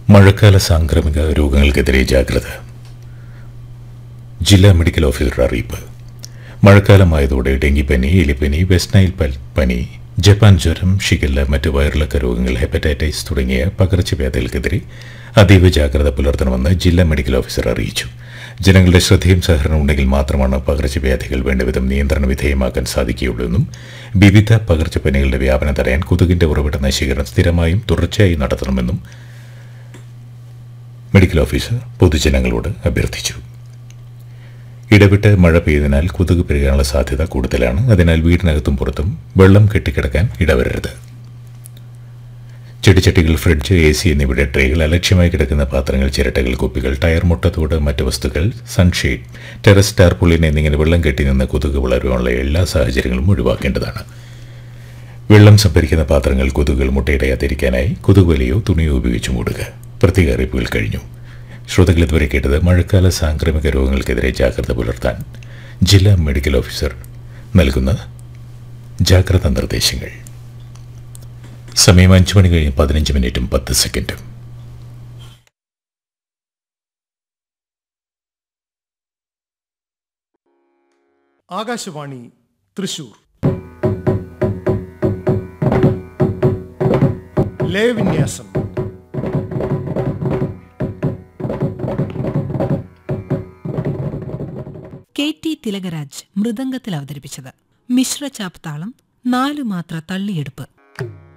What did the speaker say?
മഴക്കാല സാംക്രമിക രോഗങ്ങൾക്കെതിരെ ജാഗ്രത ജില്ലാ മെഡിക്കൽ ഓഫീസറുടെ അറിയിപ്പ് മഴക്കാലമായതോടെ ഡെങ്കിപ്പനി എലിപ്പനി വെസ്റ്റ് നൈൽ പൽ- പനി ജപ്പാൻ ജ്വരം ഷിഗല്ല മറ്റ് വയറിളക്ക രോഗങ്ങൾ ഹെപ്പറ്റൈറ്റിസ് തുടങ്ങിയ പകർച്ചവ്യാധികൾക്കെതിരെ അതീവ ജാഗ്രത പുലർത്തണമെന്ന് ജില്ലാ മെഡിക്കൽ ഓഫീസർ അറിയിച്ചു ജനങ്ങളുടെ ശ്രദ്ധയും സഹകരണവും ഉണ്ടെങ്കിൽ മാത്രമാണ് പകർച്ചവ്യാധികൾ വേണ്ടവിധം നിയന്ത്രണ വിധേയമാക്കാൻ സാധിക്കുകയുള്ളൂ എന്നും വിവിധ പകർച്ചപ്പനികളുടെ വ്യാപനം തടയാൻ കൊതുകിന്റെ ഉറവിട നശീകരണം സ്ഥിരമായും തുടർച്ചയായി നടത്തണമെന്നും മെഡിക്കൽ ഓഫീസർ പൊതുജനങ്ങളോട് അഭ്യർത്ഥിച്ചു ഇടവിട്ട് മഴ പെയ്തതിനാൽ കൊതുക് പെരുകാനുള്ള സാധ്യത കൂടുതലാണ് അതിനാൽ വീടിനകത്തും പുറത്തും വെള്ളം കെട്ടിക്കിടക്കാൻ ഇടവരരുത് ചെടിച്ചട്ടികൾ ഫ്രിഡ്ജ് എ സി എന്നിവയുടെ ട്രേകൾ അലക്ഷ്യമായി കിടക്കുന്ന പാത്രങ്ങൾ ചിരട്ടകൾ കുപ്പികൾ ടയർ മുട്ടത്തോട് മറ്റ് വസ്തുക്കൾ സൺഷെയ്ഡ് ടെറസ് ടാർപുളിൻ എന്നിങ്ങനെ വെള്ളം കെട്ടി നിന്ന് കൊതുക് വളരുവാനുള്ള എല്ലാ സാഹചര്യങ്ങളും ഒഴിവാക്കേണ്ടതാണ് വെള്ളം സംഭരിക്കുന്ന പാത്രങ്ങൾ കൊതുകുകൾ മുട്ടയിടയാതിരിക്കാനായി കൊതുകുവലയോ തുണിയോ ഉപയോഗിച്ച് മൂടുക പ്രത്യേക അറിയിപ്പുകൾ കഴിഞ്ഞു ശ്രോതാക്കൾ ഇതുവരെ കേട്ടത് മഴക്കാല സാംക്രമിക രോഗങ്ങൾക്കെതിരെ ജാഗ്രത പുലർത്താൻ ജില്ലാ മെഡിക്കൽ ഓഫീസർ നൽകുന്ന ജാഗ്രതാ നിർദ്ദേശങ്ങൾ സമയം അഞ്ച് മണി കഴിഞ്ഞ് പതിനഞ്ച് മിനിറ്റും പത്ത് സെക്കൻഡും ആകാശവാണി തൃശൂർ ലയവിന്യാസം കെ ടി തിലകരാജ് മൃദംഗത്തിൽ അവതരിപ്പിച്ചത് മിശ്ര ചാപ്താളം നാലു മാത്ര തള്ളിയെടുപ്പ്